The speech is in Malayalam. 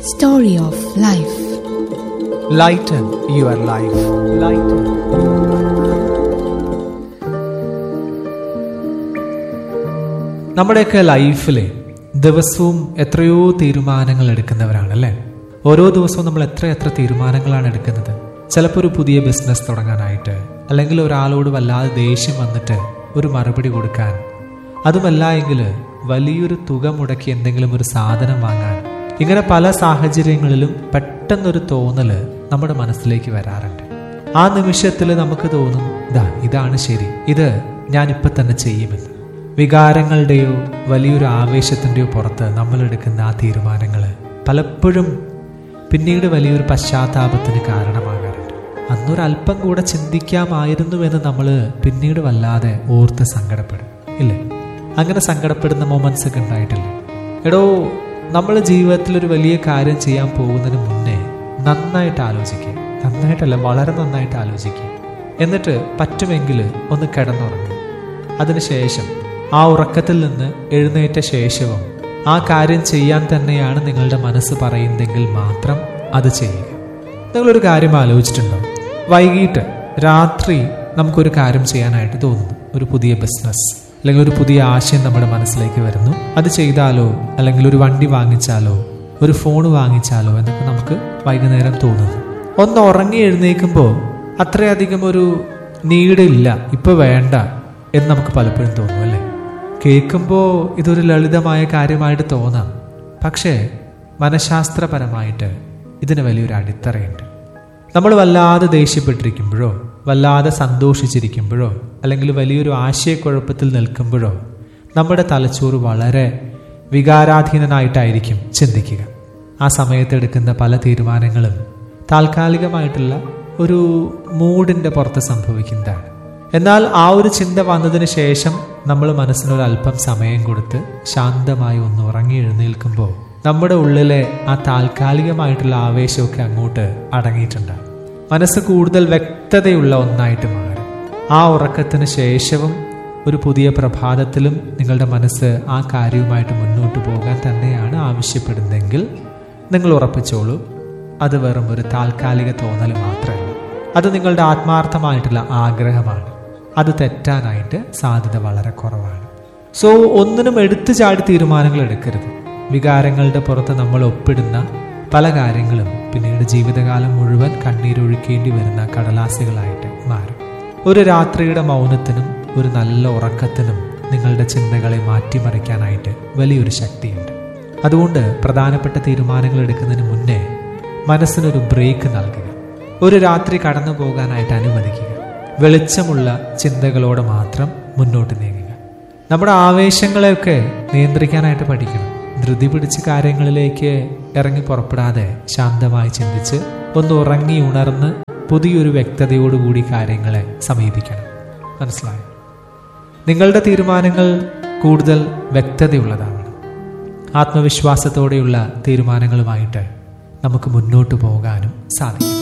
Story of Life. Lighten your life. Lighten. നമ്മുടെയൊക്കെ ലൈഫിൽ ദിവസവും എത്രയോ തീരുമാനങ്ങൾ എടുക്കുന്നവരാണല്ലേ ഓരോ ദിവസവും നമ്മൾ എത്ര എത്ര തീരുമാനങ്ങളാണ് എടുക്കുന്നത് ചിലപ്പോൾ ഒരു പുതിയ ബിസിനസ് തുടങ്ങാനായിട്ട് അല്ലെങ്കിൽ ഒരാളോട് വല്ലാതെ ദേഷ്യം വന്നിട്ട് ഒരു മറുപടി കൊടുക്കാൻ അതുമല്ല എങ്കിൽ വലിയൊരു തുക മുടക്കി എന്തെങ്കിലും ഒരു സാധനം വാങ്ങാൻ ഇങ്ങനെ പല സാഹചര്യങ്ങളിലും പെട്ടെന്നൊരു തോന്നല് നമ്മുടെ മനസ്സിലേക്ക് വരാറുണ്ട് ആ നിമിഷത്തിൽ നമുക്ക് തോന്നും ഇതാ ഇതാണ് ശരി ഇത് ഞാനിപ്പോൾ തന്നെ ചെയ്യുമെന്ന് വികാരങ്ങളുടെയോ വലിയൊരു ആവേശത്തിൻ്റെയോ പുറത്ത് നമ്മൾ എടുക്കുന്ന ആ തീരുമാനങ്ങൾ പലപ്പോഴും പിന്നീട് വലിയൊരു പശ്ചാത്താപത്തിന് കാരണമാകാറുണ്ട് അന്നൊരല്പം കൂടെ ചിന്തിക്കാമായിരുന്നുവെന്ന് നമ്മൾ പിന്നീട് വല്ലാതെ ഓർത്ത് സങ്കടപ്പെടും ഇല്ലേ അങ്ങനെ സങ്കടപ്പെടുന്ന മൊമെന്റ്സ് ഒക്കെ ഉണ്ടായിട്ടില്ലേ എടോ നമ്മൾ ജീവിതത്തിൽ ഒരു വലിയ കാര്യം ചെയ്യാൻ പോകുന്നതിന് മുന്നേ നന്നായിട്ട് ആലോചിക്കുക നന്നായിട്ടല്ല വളരെ നന്നായിട്ട് ആലോചിക്കുക എന്നിട്ട് പറ്റുമെങ്കിൽ ഒന്ന് കിടന്നുറങ്ങുക അതിനുശേഷം ആ ഉറക്കത്തിൽ നിന്ന് എഴുന്നേറ്റ ശേഷവും ആ കാര്യം ചെയ്യാൻ തന്നെയാണ് നിങ്ങളുടെ മനസ്സ് പറയുന്നതെങ്കിൽ മാത്രം അത് ചെയ്യുക നിങ്ങളൊരു കാര്യം ആലോചിച്ചിട്ടുണ്ടോ വൈകിട്ട് രാത്രി നമുക്കൊരു കാര്യം ചെയ്യാനായിട്ട് തോന്നുന്നു ഒരു പുതിയ ബിസിനസ് അല്ലെങ്കിൽ ഒരു പുതിയ ആശയം നമ്മുടെ മനസ്സിലേക്ക് വരുന്നു അത് ചെയ്താലോ അല്ലെങ്കിൽ ഒരു വണ്ടി വാങ്ങിച്ചാലോ ഒരു ഫോൺ വാങ്ങിച്ചാലോ എന്നൊക്കെ നമുക്ക് വൈകുന്നേരം തോന്നുന്നു ഒന്ന് ഉറങ്ങി എഴുന്നേൽക്കുമ്പോൾ അത്രയധികം ഒരു നീടില്ല ഇപ്പൊ വേണ്ട എന്ന് നമുക്ക് പലപ്പോഴും തോന്നും അല്ലേ കേൾക്കുമ്പോൾ ഇതൊരു ലളിതമായ കാര്യമായിട്ട് തോന്നാം പക്ഷേ മനഃശാസ്ത്രപരമായിട്ട് ഇതിന് വലിയൊരു അടിത്തറയുണ്ട് നമ്മൾ വല്ലാതെ ദേഷ്യപ്പെട്ടിരിക്കുമ്പോഴോ വല്ലാതെ സന്തോഷിച്ചിരിക്കുമ്പോഴോ അല്ലെങ്കിൽ വലിയൊരു ആശയക്കുഴപ്പത്തിൽ നിൽക്കുമ്പോഴോ നമ്മുടെ തലച്ചോറ് വളരെ വികാരാധീനനായിട്ടായിരിക്കും ചിന്തിക്കുക ആ സമയത്ത് എടുക്കുന്ന പല തീരുമാനങ്ങളും താൽക്കാലികമായിട്ടുള്ള ഒരു മൂഡിന്റെ പുറത്ത് സംഭവിക്കുന്നതാണ് എന്നാൽ ആ ഒരു ചിന്ത വന്നതിന് ശേഷം നമ്മൾ മനസ്സിനൊരു അല്പം സമയം കൊടുത്ത് ശാന്തമായി ഒന്ന് ഉറങ്ങി എഴുന്നേൽക്കുമ്പോൾ നമ്മുടെ ഉള്ളിലെ ആ താൽക്കാലികമായിട്ടുള്ള ആവേശമൊക്കെ അങ്ങോട്ട് അടങ്ങിയിട്ടുണ്ട് മനസ്സ് കൂടുതൽ വ്യക്തതയുള്ള ഒന്നായിട്ട് മാറും ആ ഉറക്കത്തിന് ശേഷവും ഒരു പുതിയ പ്രഭാതത്തിലും നിങ്ങളുടെ മനസ്സ് ആ കാര്യവുമായിട്ട് മുന്നോട്ട് പോകാൻ തന്നെയാണ് ആവശ്യപ്പെടുന്നതെങ്കിൽ നിങ്ങൾ ഉറപ്പിച്ചോളൂ അത് വെറും ഒരു താൽക്കാലിക തോന്നൽ മാത്രമല്ല അത് നിങ്ങളുടെ ആത്മാർത്ഥമായിട്ടുള്ള ആഗ്രഹമാണ് അത് തെറ്റാനായിട്ട് സാധ്യത വളരെ കുറവാണ് സോ ഒന്നിനും എടുത്തു ചാടി തീരുമാനങ്ങൾ എടുക്കരുത് വികാരങ്ങളുടെ പുറത്ത് നമ്മൾ ഒപ്പിടുന്ന പല കാര്യങ്ങളും പിന്നീട് ജീവിതകാലം മുഴുവൻ കണ്ണീരൊഴുക്കേണ്ടി വരുന്ന കടലാസുകളായിട്ട് മാറും ഒരു രാത്രിയുടെ മൗനത്തിനും ഒരു നല്ല ഉറക്കത്തിനും നിങ്ങളുടെ ചിന്തകളെ മാറ്റിമറിക്കാനായിട്ട് വലിയൊരു ശക്തിയുണ്ട് അതുകൊണ്ട് പ്രധാനപ്പെട്ട തീരുമാനങ്ങൾ എടുക്കുന്നതിന് മുന്നേ മനസ്സിനൊരു ബ്രേക്ക് നൽകുക ഒരു രാത്രി കടന്നു പോകാനായിട്ട് അനുവദിക്കുക വെളിച്ചമുള്ള ചിന്തകളോടെ മാത്രം മുന്നോട്ട് നീങ്ങുക നമ്മുടെ ആവേശങ്ങളെയൊക്കെ നിയന്ത്രിക്കാനായിട്ട് പഠിക്കണം ധൃതി പിടിച്ച കാര്യങ്ങളിലേക്ക് ഇറങ്ങി പുറപ്പെടാതെ ശാന്തമായി ചിന്തിച്ച് ഒന്ന് ഉറങ്ങി ഉണർന്ന് പുതിയൊരു വ്യക്തതയോടുകൂടി കാര്യങ്ങളെ സമീപിക്കണം മനസ്സിലായോ നിങ്ങളുടെ തീരുമാനങ്ങൾ കൂടുതൽ വ്യക്തതയുള്ളതാവണം ആത്മവിശ്വാസത്തോടെയുള്ള തീരുമാനങ്ങളുമായിട്ട് നമുക്ക് മുന്നോട്ട് പോകാനും സാധിക്കും